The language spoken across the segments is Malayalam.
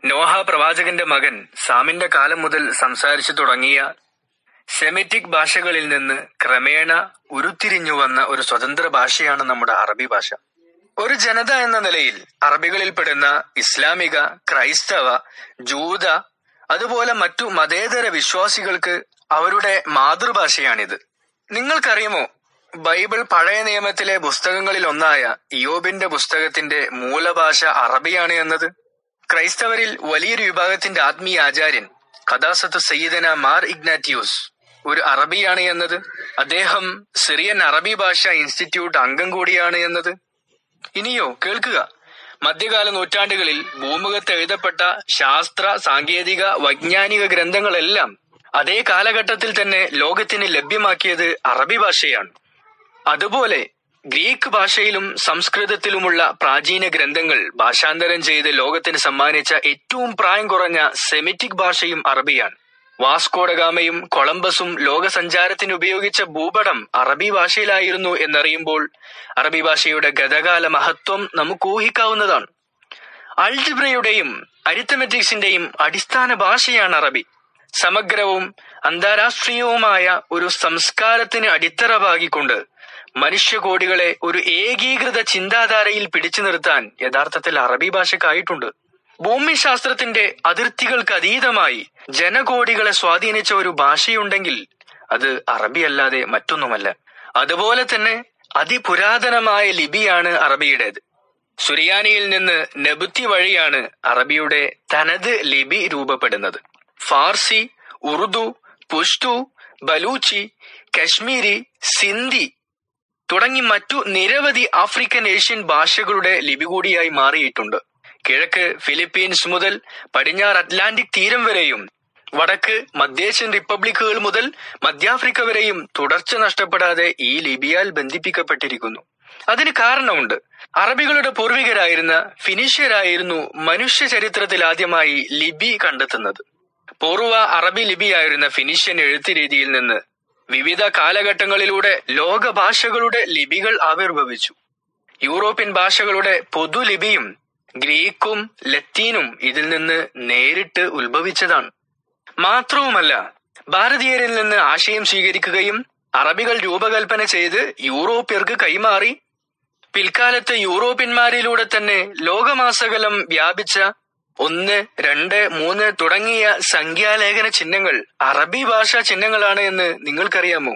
നോഹ പ്രവാചകന്റെ മകൻ സാമിന്റെ കാലം മുതൽ സംസാരിച്ചു തുടങ്ങിയ സെമിറ്റിക് ഭാഷകളിൽ നിന്ന് ക്രമേണ ഉരുത്തിരിഞ്ഞു വന്ന ഒരു സ്വതന്ത്ര ഭാഷയാണ് നമ്മുടെ അറബി ഭാഷ ഒരു ജനത എന്ന നിലയിൽ അറബികളിൽപ്പെടുന്ന ഇസ്ലാമിക ക്രൈസ്തവ ജൂത അതുപോലെ മറ്റു മതേതര വിശ്വാസികൾക്ക് അവരുടെ മാതൃഭാഷയാണിത് നിങ്ങൾക്കറിയുമോ ബൈബിൾ പഴയ നിയമത്തിലെ പുസ്തകങ്ങളിൽ ഒന്നായ ഇയോബിന്റെ പുസ്തകത്തിന്റെ മൂലഭാഷ അറബിയാണ് എന്നത് ക്രൈസ്തവരിൽ വലിയൊരു വിഭാഗത്തിന്റെ ആത്മീയ ആചാര്യൻ കഥാസത്ത് സയ്യിദന മാർ ഇഗ്നാറ്റിയൂസ് ഒരു അറബിയാണ് എന്നത് അദ്ദേഹം സിറിയൻ അറബി ഭാഷ ഇൻസ്റ്റിറ്റ്യൂട്ട് അംഗം കൂടിയാണ് എന്നത് ഇനിയോ കേൾക്കുക മധ്യകാല നൂറ്റാണ്ടുകളിൽ ഭൂമുഖത്ത് എഴുതപ്പെട്ട ശാസ്ത്ര സാങ്കേതിക വൈജ്ഞാനിക ഗ്രന്ഥങ്ങളെല്ലാം അതേ കാലഘട്ടത്തിൽ തന്നെ ലോകത്തിന് ലഭ്യമാക്കിയത് അറബി ഭാഷയാണ് അതുപോലെ ഗ്രീക്ക് ഭാഷയിലും സംസ്കൃതത്തിലുമുള്ള പ്രാചീന ഗ്രന്ഥങ്ങൾ ഭാഷാന്തരം ചെയ്ത് ലോകത്തിന് സമ്മാനിച്ച ഏറ്റവും പ്രായം കുറഞ്ഞ സെമിറ്റിക് ഭാഷയും അറബിയാണ് വാസ്കോഡഗാമയും കൊളംബസും ലോകസഞ്ചാരത്തിന് ഉപയോഗിച്ച ഭൂപടം അറബി ഭാഷയിലായിരുന്നു എന്നറിയുമ്പോൾ അറബി ഭാഷയുടെ ഗതകാല മഹത്വം നമുക്ക് ഊഹിക്കാവുന്നതാണ് അൾജിബ്രയുടെയും അരിത്തമെറ്റിക്സിന്റെയും അടിസ്ഥാന ഭാഷയാണ് അറബി സമഗ്രവും അന്താരാഷ്ട്രീയവുമായ ഒരു സംസ്കാരത്തിന് അടിത്തറ പാകിക്കൊണ്ട് മനുഷ്യകോടികളെ ഒരു ഏകീകൃത ചിന്താധാരയിൽ പിടിച്ചു നിർത്താൻ യഥാർത്ഥത്തിൽ അറബി ഭാഷക്കായിട്ടുണ്ട് ഭൂമിശാസ്ത്രത്തിന്റെ അതിർത്തികൾക്ക് അതീതമായി ജനകോടികളെ സ്വാധീനിച്ച ഒരു ഭാഷയുണ്ടെങ്കിൽ അത് അറബി അല്ലാതെ മറ്റൊന്നുമല്ല അതുപോലെ തന്നെ അതിപുരാതനമായ ലിപിയാണ് അറബിയുടേത് സുറിയാനിയിൽ നിന്ന് നെബുത്തി വഴിയാണ് അറബിയുടെ തനത് ലിപി രൂപപ്പെടുന്നത് ഫാർസി ഉറുദു പുഷ്തു ബലൂച്ചി കശ്മീരി സിന്ധി തുടങ്ങി മറ്റു നിരവധി ആഫ്രിക്കൻ ഏഷ്യൻ ഭാഷകളുടെ ലിപി കൂടിയായി മാറിയിട്ടുണ്ട് കിഴക്ക് ഫിലിപ്പീൻസ് മുതൽ പടിഞ്ഞാറ് അറ്റ്ലാന്റിക് തീരം വരെയും വടക്ക് മധ്യേഷ്യൻ റിപ്പബ്ലിക്കുകൾ മുതൽ മധ്യാഫ്രിക്ക വരെയും തുടർച്ച നഷ്ടപ്പെടാതെ ഈ ലിപിയാൽ ബന്ധിപ്പിക്കപ്പെട്ടിരിക്കുന്നു അതിന് കാരണമുണ്ട് അറബികളുടെ പൂർവികരായിരുന്ന ഫിനിഷ്യരായിരുന്നു മനുഷ്യ ചരിത്രത്തിൽ ആദ്യമായി ലിപി കണ്ടെത്തുന്നത് പൂർവ്വ അറബി ലിപിയായിരുന്ന ഫിനിഷ്യൻ എഴുത്ത് രീതിയിൽ നിന്ന് വിവിധ കാലഘട്ടങ്ങളിലൂടെ ലോക ഭാഷകളുടെ ലിപികൾ ആവിർഭവിച്ചു യൂറോപ്യൻ ഭാഷകളുടെ പൊതുലിപിയും ഗ്രീക്കും ലത്തീനും ഇതിൽ നിന്ന് നേരിട്ട് ഉത്ഭവിച്ചതാണ് മാത്രവുമല്ല ഭാരതീയരിൽ നിന്ന് ആശയം സ്വീകരിക്കുകയും അറബികൾ രൂപകൽപ്പന ചെയ്ത് യൂറോപ്യർക്ക് കൈമാറി പിൽക്കാലത്ത് യൂറോപ്യന്മാരിലൂടെ തന്നെ ലോകമാസകലം വ്യാപിച്ച ഒന്ന് രണ്ട് മൂന്ന് തുടങ്ങിയ സംഖ്യാലേഖന ചിഹ്നങ്ങൾ അറബി ഭാഷാ ചിഹ്നങ്ങളാണ് എന്ന് നിങ്ങൾക്കറിയാമോ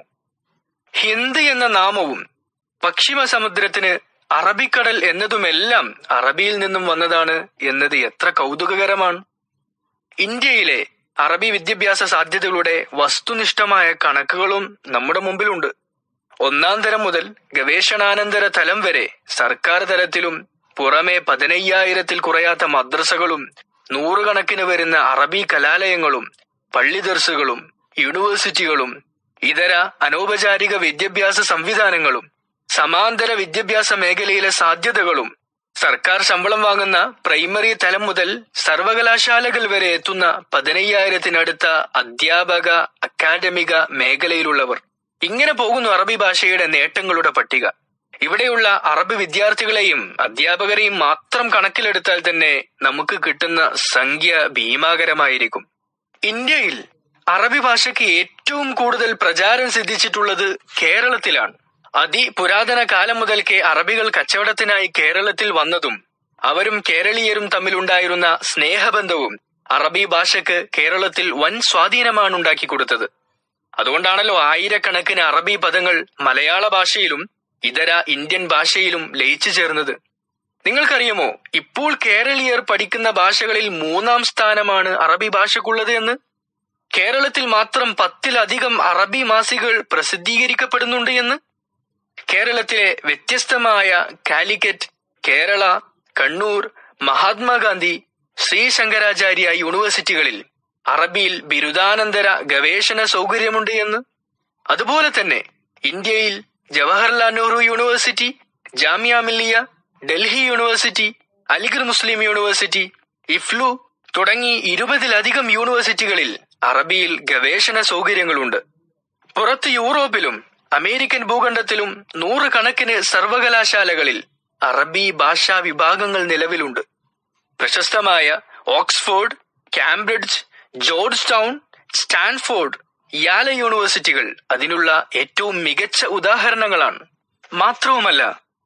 ഹിന്ദ് എന്ന നാമവും പശ്ചിമ സമുദ്രത്തിന് അറബിക്കടൽ എന്നതുമെല്ലാം അറബിയിൽ നിന്നും വന്നതാണ് എന്നത് എത്ര കൗതുകകരമാണ് ഇന്ത്യയിലെ അറബി വിദ്യാഭ്യാസ സാധ്യതകളുടെ വസ്തുനിഷ്ഠമായ കണക്കുകളും നമ്മുടെ മുമ്പിലുണ്ട് ഒന്നാം തരം മുതൽ ഗവേഷണാനന്തര തലം വരെ സർക്കാർ തലത്തിലും പുറമെ പതിനയ്യായിരത്തിൽ കുറയാത്ത മദ്രസകളും നൂറുകണക്കിന് വരുന്ന അറബി കലാലയങ്ങളും പള്ളി ദർസുകളും യൂണിവേഴ്സിറ്റികളും ഇതര അനൗപചാരിക വിദ്യാഭ്യാസ സംവിധാനങ്ങളും സമാന്തര വിദ്യാഭ്യാസ മേഖലയിലെ സാധ്യതകളും സർക്കാർ ശമ്പളം വാങ്ങുന്ന പ്രൈമറി തലം മുതൽ സർവകലാശാലകൾ വരെ എത്തുന്ന പതിനയ്യായിരത്തിനടുത്ത അധ്യാപക അക്കാദമിക മേഖലയിലുള്ളവർ ഇങ്ങനെ പോകുന്നു അറബി ഭാഷയുടെ നേട്ടങ്ങളുടെ പട്ടിക ഇവിടെയുള്ള അറബ് വിദ്യാർത്ഥികളെയും അധ്യാപകരെയും മാത്രം കണക്കിലെടുത്താൽ തന്നെ നമുക്ക് കിട്ടുന്ന സംഖ്യ ഭീമാകരമായിരിക്കും ഇന്ത്യയിൽ അറബി ഭാഷയ്ക്ക് ഏറ്റവും കൂടുതൽ പ്രചാരം സിദ്ധിച്ചിട്ടുള്ളത് കേരളത്തിലാണ് അതിപുരാതന കാലം മുതൽക്കേ അറബികൾ കച്ചവടത്തിനായി കേരളത്തിൽ വന്നതും അവരും കേരളീയരും തമ്മിലുണ്ടായിരുന്ന സ്നേഹബന്ധവും അറബി ഭാഷയ്ക്ക് കേരളത്തിൽ വൻ സ്വാധീനമാണ് ഉണ്ടാക്കി കൊടുത്തത് അതുകൊണ്ടാണല്ലോ ആയിരക്കണക്കിന് അറബി പദങ്ങൾ മലയാള ഭാഷയിലും ഇതര ഇന്ത്യൻ ഭാഷയിലും ലയിച്ചു ചേർന്നത് നിങ്ങൾക്കറിയുമോ ഇപ്പോൾ കേരളീയർ പഠിക്കുന്ന ഭാഷകളിൽ മൂന്നാം സ്ഥാനമാണ് അറബി ഭാഷക്കുള്ളത് എന്ന് കേരളത്തിൽ മാത്രം പത്തിലധികം അറബി മാസികൾ പ്രസിദ്ധീകരിക്കപ്പെടുന്നുണ്ട് എന്ന് കേരളത്തിലെ വ്യത്യസ്തമായ കാലിക്കറ്റ് കേരള കണ്ണൂർ മഹാത്മാഗാന്ധി ശ്രീ ശങ്കരാചാര്യ യൂണിവേഴ്സിറ്റികളിൽ അറബിയിൽ ബിരുദാനന്തര ഗവേഷണ സൗകര്യമുണ്ട് എന്ന് അതുപോലെ തന്നെ ഇന്ത്യയിൽ Jawaharlal Nehru university Jamia Millia Delhi university Aligarh Muslim university EFLU തുടങ്ങി ഇരുപതിലധികം യൂണിവേഴ്സിറ്റികളിൽ അറബിയിൽ ഗവേഷണ സൗകര്യങ്ങളുണ്ട് പുറത്ത് യൂറോപ്പിലും അമേരിക്കൻ ഭൂഖണ്ഡത്തിലും നൂറുകണക്കിന് സർവകലാശാലകളിൽ അറബി ഭാഷാ വിഭാഗങ്ങൾ നിലവിലുണ്ട് പ്രശസ്തമായ Oxford Cambridge Georgetown Stanford Yale യൂണിവേഴ്സിറ്റികൾ അതിനുള്ള ഏറ്റവും മികച്ച ഉദാഹരണങ്ങളാണ് മാത്രവുമല്ല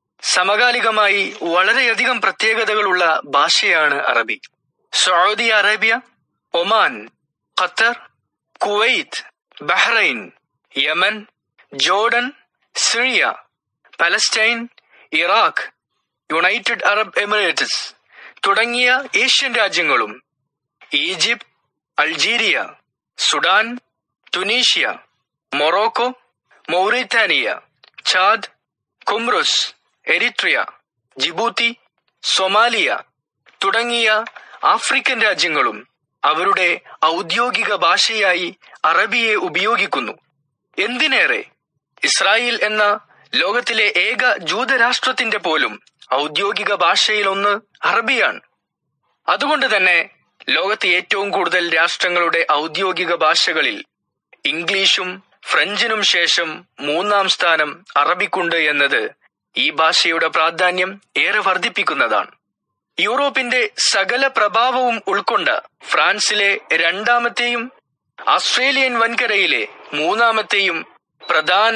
സമകാലികമായി വളരെയധികം പ്രത്യേകതകളുള്ള ഭാഷയാണ് അറബി Saudi Arabia Oman Qatar Kuwait Bahrain Yemen Jordan Syria Palestine Iraq United Arab Emirates തുടങ്ങിയ ഏഷ്യൻ രാജ്യങ്ങളും Egypt Algeria Sudan Tunisia Morocco Mauritania Chad Comoros Eritrea Djibouti Somalia തുടങ്ങിയ ആഫ്രിക്കൻ രാജ്യങ്ങളും അവരുടെ ഔദ്യോഗിക ഭാഷയായി അറബിയെ ഉപയോഗിക്കുന്നു എന്തിനേറെ ഇസ്രായേൽ എന്ന ലോകത്തിലെ ഏക ജൂതരാഷ്ട്രത്തിന്റെ പോലും ഔദ്യോഗിക ഭാഷയിലൊന്ന് അറബിയാണ് അതുകൊണ്ട് തന്നെ ലോകത്തെ ഏറ്റവും കൂടുതൽ രാഷ്ട്രങ്ങളുടെ ഔദ്യോഗിക ഭാഷകളിൽ ഇംഗ്ലീഷും ഫ്രഞ്ചിനും ശേഷം മൂന്നാം സ്ഥാനം അറബിക്കുണ്ട് എന്നത് ഈ ഭാഷയുടെ പ്രാധാന്യം ഏറെ വർദ്ധിപ്പിക്കുന്നതാണ് യൂറോപ്പിന്റെ സകല പ്രഭാവവും ഉൾക്കൊണ്ട ഫ്രാൻസിലെ രണ്ടാമത്തെയും ആസ്ട്രേലിയൻ വൻകരയിലെ മൂന്നാമത്തെയും പ്രധാന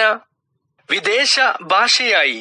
വിദേശ ഭാഷയായി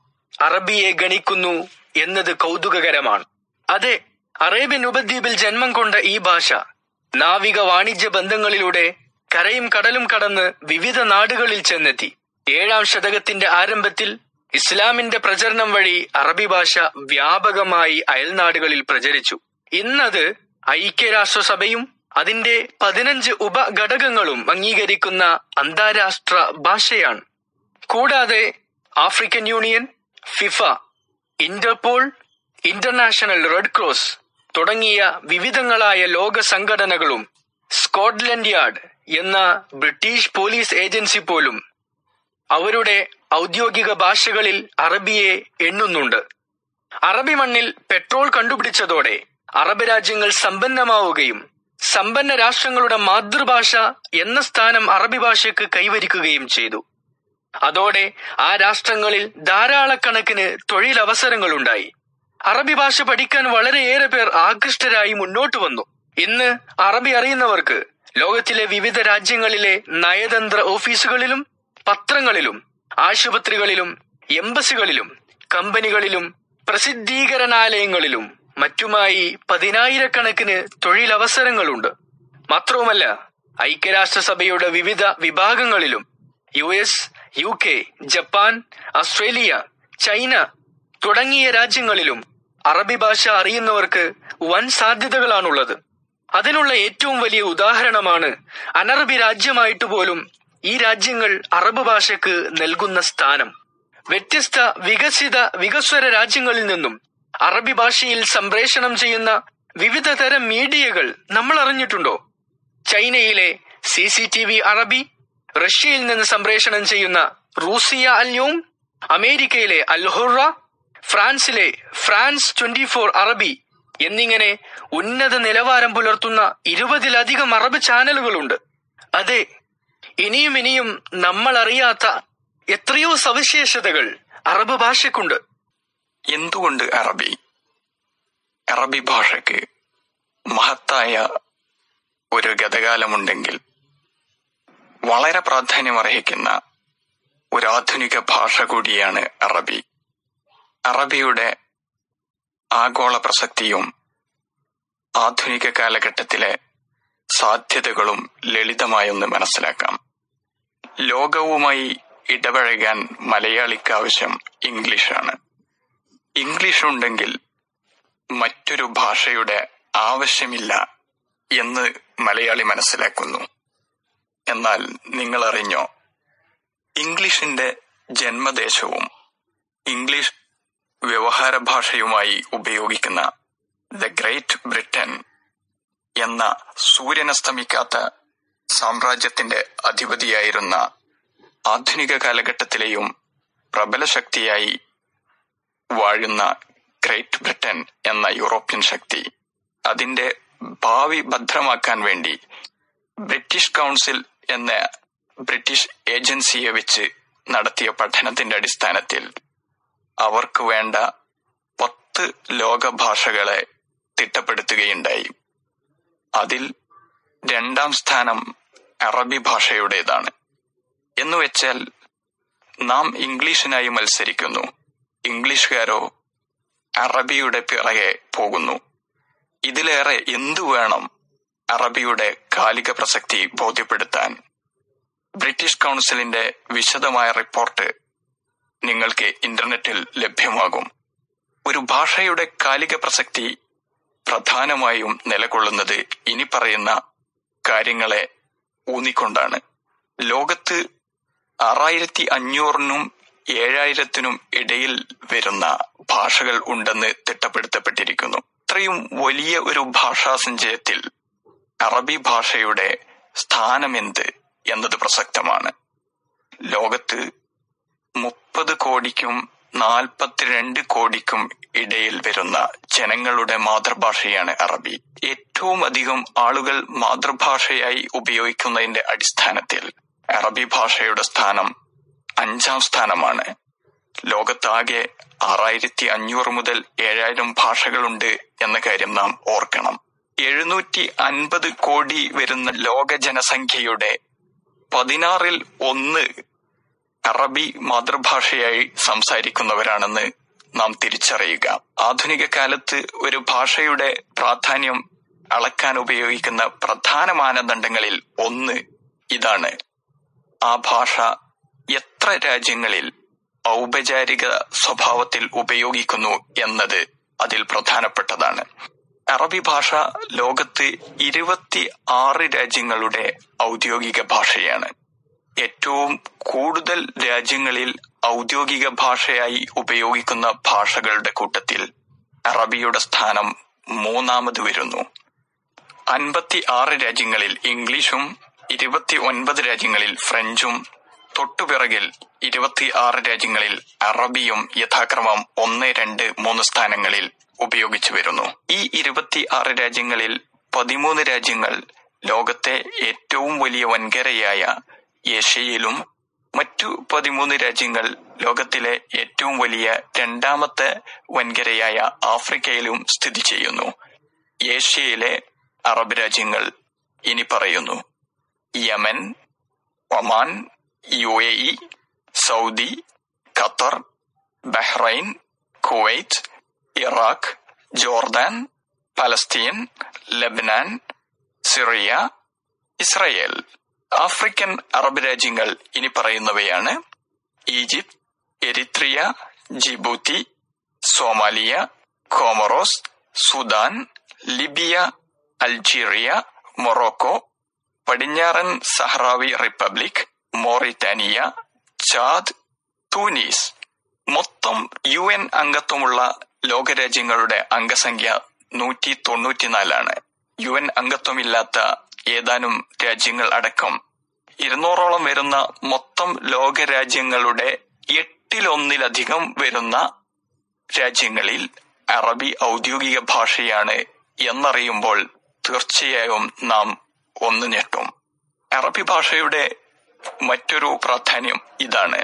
അറബിയെ ഗണിക്കുന്നു എന്നത് കൗതുകകരമാണ് അതെ അറേബ്യൻ ഉപദ്വീപിൽ ജന്മം കൊണ്ട ഈ ഭാഷ നാവിക വാണിജ്യ ബന്ധങ്ങളിലൂടെ കരയും കടലും കടന്ന് വിവിധ നാടുകളിൽ ചെന്നെത്തി ഏഴാം ശതകത്തിന്റെ ആരംഭത്തിൽ ഇസ്ലാമിന്റെ പ്രചരണം വഴി അറബി ഭാഷ വ്യാപകമായി അയൽനാടുകളിൽ പ്രചരിച്ചു ഇന്നത് ഐക്യരാഷ്ട്രസഭയും അതിന്റെ പതിനഞ്ച് ഉപഘടകങ്ങളും അംഗീകരിക്കുന്ന അന്താരാഷ്ട്ര ഭാഷയാണ് കൂടാതെ African union FIFA Interpol international Red Cross തുടങ്ങിയ വിവിധങ്ങളായ ലോക സംഘടനകളും സ്കോട്ട്ലൻഡ് യാർഡ് എന്ന ബ്രിട്ടീഷ് പോലീസ് ഏജൻസി പോലും അവരുടെ ഔദ്യോഗിക ഭാഷകളിൽ അറബിയെ എണ്ണുന്നുണ്ട് അറബി മണ്ണിൽ പെട്രോൾ കണ്ടുപിടിച്ചതോടെ അറബ് രാജ്യങ്ങൾ സമ്പന്നമാവുകയും സമ്പന്ന രാഷ്ട്രങ്ങളുടെ മാതൃഭാഷ എന്ന സ്ഥാനം അറബി ഭാഷയ്ക്ക് കൈവരിക്കുകയും ചെയ്തു അതോടെ ആ രാഷ്ട്രങ്ങളിൽ ധാരാളക്കണക്കിന് തൊഴിലവസരങ്ങളുണ്ടായി അറബി ഭാഷ പഠിക്കാൻ വളരെയേറെ പേർ ആകൃഷ്ടരായി മുന്നോട്ട് വന്നു ഇന്ന് അറബി അറിയുന്നവർക്ക് ലോകത്തിലെ വിവിധ രാജ്യങ്ങളിലെ നയതന്ത്ര ഓഫീസുകളിലും പത്രങ്ങളിലും ആശുപത്രികളിലും എംബസികളിലും കമ്പനികളിലും പ്രസിദ്ധീകരണാലയങ്ങളിലും മറ്റുമായി പതിനായിരക്കണക്കിന് തൊഴിലവസരങ്ങളുണ്ട് മാത്രവുമല്ല ഐക്യരാഷ്ട്രസഭയുടെ വിവിധ വിഭാഗങ്ങളിലും U S U K Japan Australia China തുടങ്ങിയ രാജ്യങ്ങളിലും അറബി ഭാഷ അറിയുന്നവർക്ക് വൻ സാധ്യതകളാണുള്ളത് അതിനുള്ള ഏറ്റവും വലിയ ഉദാഹരണമാണ് അനറബി രാജ്യമായിട്ട് പോലും ഈ രാജ്യങ്ങൾ അറബ് ഭാഷയ്ക്ക് നൽകുന്ന സ്ഥാനം വ്യത്യസ്ത വികസിത വികസ്വര രാജ്യങ്ങളിൽ നിന്നും അറബി ഭാഷയിൽ സംപ്രേഷണം ചെയ്യുന്ന വിവിധ തരം മീഡിയകൾ നമ്മൾ അറിഞ്ഞിട്ടുണ്ടോ ചൈനയിലെ സി സി ടി വി അറബി റഷ്യയിൽ നിന്ന് സംപ്രേഷണം ചെയ്യുന്ന റൂസിയ അല്യോം അമേരിക്കയിലെ അൽഹുറ ഫ്രാൻസിലെ ഫ്രാൻസ് ട്വന്റി ഫോർ അറബി എന്നിങ്ങനെ ഉന്നത നിലവാരം പുലർത്തുന്ന ഇരുപതിലധികം അറബ് ചാനലുകളുണ്ട് അതെ ഇനിയും ഇനിയും നമ്മൾ അറിയാത്ത എത്രയോ സവിശേഷതകൾ അറബ് ഭാഷയ്ക്കുണ്ട് എന്തുകൊണ്ട് അറബി അറബി ഭാഷയ്ക്ക് മഹത്തായ ഒരു ഗതകാലമുണ്ടെങ്കിൽ വളരെ പ്രാധാന്യമർഹിക്കുന്ന ഒരു ആധുനിക ഭാഷ കൂടിയാണ് അറബി അറബിയുടെ ആഗോള പ്രസക്തിയും ആധുനിക കാലഘട്ടത്തിലെ സാധ്യതകളും ലളിതമായൊന്ന് മനസ്സിലാക്കാം ലോകവുമായി ഇടപഴകാൻ മലയാളിക്ക് ആവശ്യം ഇംഗ്ലീഷാണ് ഇംഗ്ലീഷ് ഉണ്ടെങ്കിൽ മറ്റൊരു ഭാഷയുടെ ആവശ്യമില്ല എന്ന് മലയാളി മനസ്സിലാക്കുന്നു എന്നാൽ നിങ്ങൾ അറിഞ്ഞോ ഇംഗ്ലീഷിന്റെ ജന്മദേശവും ഇംഗ്ലീഷ് വ്യവഹാര ഭാഷയുമായി ഉപയോഗിക്കുന്ന ദ ഗ്രേറ്റ് ബ്രിട്ടൻ എന്ന സൂര്യനസ്തമിക്കാത്ത സാമ്രാജ്യത്തിന്റെ അധിപതിയായിരുന്ന ആധുനിക കാലഘട്ടത്തിലെയും പ്രബല ശക്തിയായി വാഴുന്ന ഗ്രേറ്റ് ബ്രിട്ടൻ എന്ന യൂറോപ്യൻ ശക്തി അതിന്റെ ഭാവി ഭദ്രമാക്കാൻ വേണ്ടി ബ്രിട്ടീഷ് കൗൺസിൽ എന്ന ബ്രിട്ടീഷ് ഏജൻസിയെ വെച്ച് നടത്തിയ പഠനത്തിന്റെ അടിസ്ഥാനത്തിൽ അവർക്ക് വേണ്ട പത്ത് ലോക ഭാഷകളെ തിട്ടപ്പെടുത്തുകയുണ്ടായി അതിൽ രണ്ടാം സ്ഥാനം അറബി ഭാഷയുടേതാണ് എന്നുവെച്ചാൽ നാം ഇംഗ്ലീഷിനായി മത്സരിക്കുന്നു ഇംഗ്ലീഷുകാരോ അറബിയുടെ പിറകെ പോകുന്നു ഇതിലേറെ എന്തു വേണം അറബിയുടെ കാലിക പ്രസക്തി ബോധ്യപ്പെടുത്താൻ ബ്രിട്ടീഷ് കൗൺസിലിന്റെ വിശദമായ റിപ്പോർട്ട് നിങ്ങൾക്ക് ഇന്റർനെറ്റിൽ ലഭ്യമാകും ഒരു ഭാഷയുടെ കാലിക പ്രസക്തി പ്രധാനമായും നിലകൊള്ളുന്നത് ഇനി പറയുന്ന കാര്യങ്ങളെ ഊന്നിക്കൊണ്ടാണ് ലോകത്ത് ആറായിരത്തി അഞ്ഞൂറിനും ഏഴായിരത്തിനും ഇടയിൽ വരുന്ന ഭാഷകൾ ഉണ്ടെന്ന് തിട്ടപ്പെടുത്തപ്പെട്ടിരിക്കുന്നു ഇത്രയും വലിയ ഒരു ഭാഷാ സഞ്ചയത്തിൽ അറബി ഭാഷയുടെ സ്ഥാനമെന്ത് എന്നത് പ്രസക്തമാണ് ലോകത്ത് മുപ്പത് കോടിക്കും നാൽപ്പത്തിരണ്ട് കോടിക്കും ഇടയിൽ വരുന്ന ജനങ്ങളുടെ മാതൃഭാഷയാണ് അറബി ഏറ്റവും അധികം ആളുകൾ മാതൃഭാഷയായി ഉപയോഗിക്കുന്നതിന്റെ അടിസ്ഥാനത്തിൽ അറബി ഭാഷയുടെ സ്ഥാനം അഞ്ചാം സ്ഥാനമാണ് ലോകത്താകെ ആറായിരത്തി അഞ്ഞൂറ് മുതൽ ഏഴായിരം ഭാഷകളുണ്ട് എന്ന കാര്യം നാം ഓർക്കണം എഴുന്നൂറ്റി അൻപത് കോടി വരുന്ന ലോക ജനസംഖ്യയുടെ പതിനാറിൽ ഒന്ന് അറബി മാതൃഭാഷയായി സംസാരിക്കുന്നവരാണെന്ന് നാം തിരിച്ചറിയുക ആധുനിക കാലത്ത് ഒരു ഭാഷയുടെ പ്രാധാന്യം അളക്കാൻ ഉപയോഗിക്കുന്ന പ്രധാന മാനദണ്ഡങ്ങളിൽ ഒന്ന് ഇതാണ് ആ ഭാഷ എത്ര രാജ്യങ്ങളിൽ ഔപചാരിക സ്വഭാവത്തിൽ ഉപയോഗിക്കുന്നു എന്നത് അതിൽ പ്രധാനപ്പെട്ടതാണ് അറബി ഭാഷ ലോകത്ത് ഇരുപത്തി ആറ് രാജ്യങ്ങളുടെ ഔദ്യോഗിക ഭാഷയാണ് ഏറ്റവും കൂടുതൽ രാജ്യങ്ങളിൽ ഔദ്യോഗിക ഭാഷയായി ഉപയോഗിക്കുന്ന ഭാഷകളുടെ കൂട്ടത്തിൽ അറബിയുടെ സ്ഥാനം മൂന്നാമത് വരുന്നു അൻപത്തി ആറ് രാജ്യങ്ങളിൽ ഇംഗ്ലീഷും ഇരുപത്തി ഒൻപത് രാജ്യങ്ങളിൽ ഫ്രഞ്ചും തൊട്ടുപിറകിൽ ഇരുപത്തി ആറ് രാജ്യങ്ങളിൽ അറബിയും യഥാക്രമം ഒന്ന് രണ്ട് മൂന്ന് സ്ഥാനങ്ങളിൽ ഉപയോഗിച്ചു വരുന്നു ഈ ഇരുപത്തി ആറ് രാജ്യങ്ങളിൽ പതിമൂന്ന് രാജ്യങ്ങൾ ലോകത്തെ ഏറ്റവും വലിയ വൻകരയായ ഏഷ്യയിലും മറ്റു പതിമൂന്ന് രാജ്യങ്ങൾ ലോകത്തിലെ ഏറ്റവും വലിയ രണ്ടാമത്തെ വൻകരയായ ആഫ്രിക്കയിലും സ്ഥിതി ചെയ്യുന്നു ഏഷ്യയിലെ അറബ് രാജ്യങ്ങൾ ഇനി പറയുന്നു Yemen Oman U A E Saudi Qatar Bahrain Kuwait Iraq Jordan Palestine Lebanon Syria Israel African Arab രാജ്യങ്ങൾ ഇനി പറയുന്നവയാണ് Egypt Eritrea Djibouti Somalia Comoros Sudan Libya Algeria Morocco പടിഞ്ഞാറൻ സഹറാവി റിപ്പബ്ലിക് മോറിറ്റാനിയ ചാദ് തൂനീസ് മൊത്തം യു എൻ അംഗത്വമുള്ള ലോകരാജ്യങ്ങളുടെ അംഗസംഖ്യ നൂറ്റി തൊണ്ണൂറ്റിനാലാണ് യു എൻ അംഗത്വമില്ലാത്ത ഏതാനും രാജ്യങ്ങൾ അടക്കം ഇരുന്നൂറോളം വരുന്ന മൊത്തം ലോകരാജ്യങ്ങളുടെ എട്ടിലൊന്നിലധികം വരുന്ന രാജ്യങ്ങളിൽ അറബി ഔദ്യോഗിക ഭാഷയാണ് എന്നറിയുമ്പോൾ തീർച്ചയായും നാം ഒന്ന് ഞെട്ടും അറബി ഭാഷയുടെ മറ്റൊരു പ്രാധാന്യം ഇതാണ്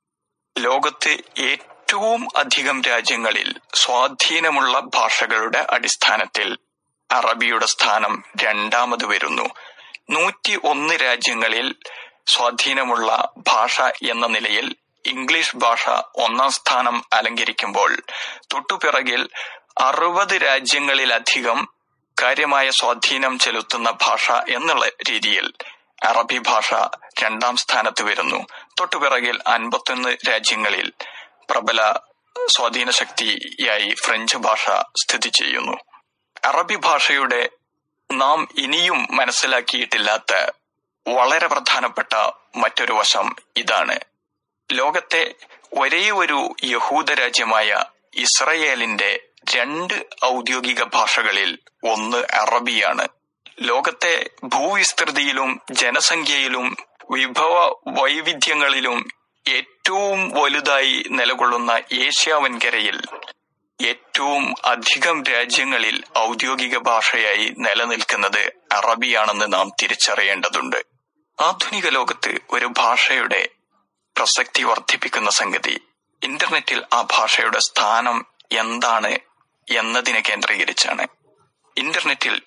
ലോകത്ത് ഏറ്റവും അധികം രാജ്യങ്ങളിൽ സ്വാധീനമുള്ള ഭാഷകളുടെ അടിസ്ഥാനത്തിൽ അറബിയുടെ സ്ഥാനം രണ്ടാമത് വരുന്നു നൂറ്റി ഒന്ന് രാജ്യങ്ങളിൽ സ്വാധീനമുള്ള ഭാഷ എന്ന നിലയിൽ ഇംഗ്ലീഷ് ഭാഷ ഒന്നാം സ്ഥാനം അലങ്കരിക്കുമ്പോൾ തൊട്ടുപിറകിൽ അറുപത് രാജ്യങ്ങളിലധികം കാര്യമായ സ്വാധീനം ചെലുത്തുന്ന ഭാഷ എന്നുള്ള രീതിയിൽ അറബി ഭാഷ രണ്ടാം സ്ഥാനത്ത് വരുന്നു തൊട്ടുപിറകിൽ അൻപത്തൊന്ന് രാജ്യങ്ങളിൽ പ്രബല സ്വാധീന ശക്തിയായി ഫ്രഞ്ച് ഭാഷ സ്ഥിതി ചെയ്യുന്നു അറബി ഭാഷയുടെ നാം ഇനിയും മനസ്സിലാക്കിയിട്ടില്ലാത്ത വളരെ പ്രധാനപ്പെട്ട മറ്റൊരു വശം ഇതാണ് ലോകത്തെ ഒരേ ഒരു യഹൂദ രാജ്യമായ ഇസ്രയേലിന്റെ രണ്ട് ഔദ്യോഗിക ഭാഷകളിൽ ഒന്ന് അറബിയാണ് ലോകത്തെ ഭൂവിസ്തൃതിയിലും ജനസംഖ്യയിലും വിഭവ വൈവിധ്യങ്ങളിലും ഏറ്റവും വലുതായി നിലകൊള്ളുന്ന ഏഷ്യ വൻകരയിൽ ഏറ്റവും അധികം രാജ്യങ്ങളിൽ ഔദ്യോഗിക ഭാഷയായി നിലനിൽക്കുന്നത് അറബിയാണെന്ന് നാം തിരിച്ചറിയേണ്ടതുണ്ട് ആധുനിക ലോകത്ത് ഒരു ഭാഷയുടെ പ്രസക്തി വർദ്ധിപ്പിക്കുന്ന സംഗതി ഇന്റർനെറ്റിൽ ആ ഭാഷയുടെ സ്ഥാനം എന്താണ് എന്നതിനെ കേന്ദ്രീകരിച്ചാണ് ഇന്റർനെറ്റിൽ ഏറ്റവും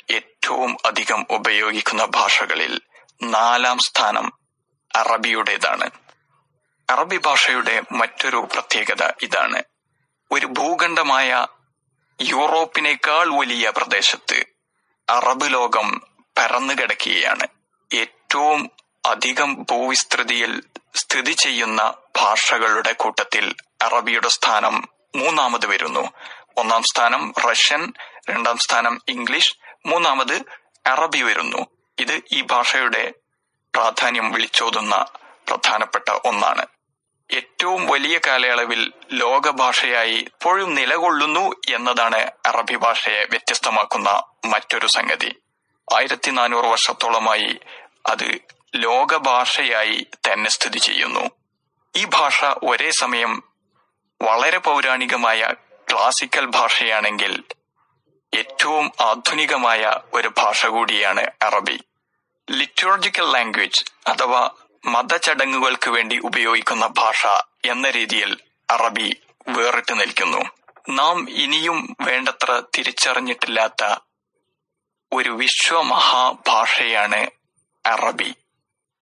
ഏറ്റവും അധികം ഉപയോഗിക്കുന്ന ഭാഷകളിൽ നാലാം സ്ഥാനം അറബിയുടേതാണ് അറബി ഭാഷയുടെ മറ്റൊരു പ്രത്യേകത ഇതാണ് ഒരു ഭൂഖണ്ഡമായ യൂറോപ്പിനേക്കാൾ വലിയ പ്രദേശത്ത് അറബ് ലോകം പരന്നു കിടക്കുകയാണ് ഏറ്റവും അധികം ഭൂവിസ്തൃതിയിൽ സ്ഥിതി ചെയ്യുന്ന ഭാഷകളുടെ കൂട്ടത്തിൽ അറബിയുടെ സ്ഥാനം മൂന്നാമത് വരുന്നു ഒന്നാം സ്ഥാനം റഷ്യൻ രണ്ടാം സ്ഥാനം ഇംഗ്ലീഷ് മൂന്നാമത് അറബി വരുന്നു ഇത് ഈ ഭാഷയുടെ പ്രാധാന്യം വിളിച്ചോതുന്ന പ്രധാനപ്പെട്ട ഒന്നാണ് ഏറ്റവും വലിയ കാലയളവിൽ ലോക ഭാഷയായി ഇപ്പോഴും നിലകൊള്ളുന്നു എന്നതാണ് അറബി ഭാഷയെ വ്യത്യസ്തമാക്കുന്ന മറ്റൊരു സംഗതി ആയിരത്തി നാനൂറ് വർഷത്തോളമായി അത് ലോക ഭാഷയായി തന്നെ സ്ഥിതി ചെയ്യുന്നു ഈ ഭാഷ ഒരേ സമയം വളരെ പൗരാണികമായ ക്ലാസിക്കൽ ഭാഷയാണെങ്കിൽ ഏറ്റവും ആധുനികമായ ഒരു ഭാഷ കൂടിയാണ് അറബി ലിറ്റോളജിക്കൽ ലാംഗ്വേജ് അഥവാ മതചടങ്ങുകൾക്ക് വേണ്ടി ഉപയോഗിക്കുന്ന ഭാഷ എന്ന രീതിയിൽ അറബി വേറിട്ട് നിൽക്കുന്നു നാം ഇനിയും വേണ്ടത്ര തിരിച്ചറിഞ്ഞിട്ടില്ലാത്ത ഒരു വിശ്വമഹാഭാഷയാണ് അറബി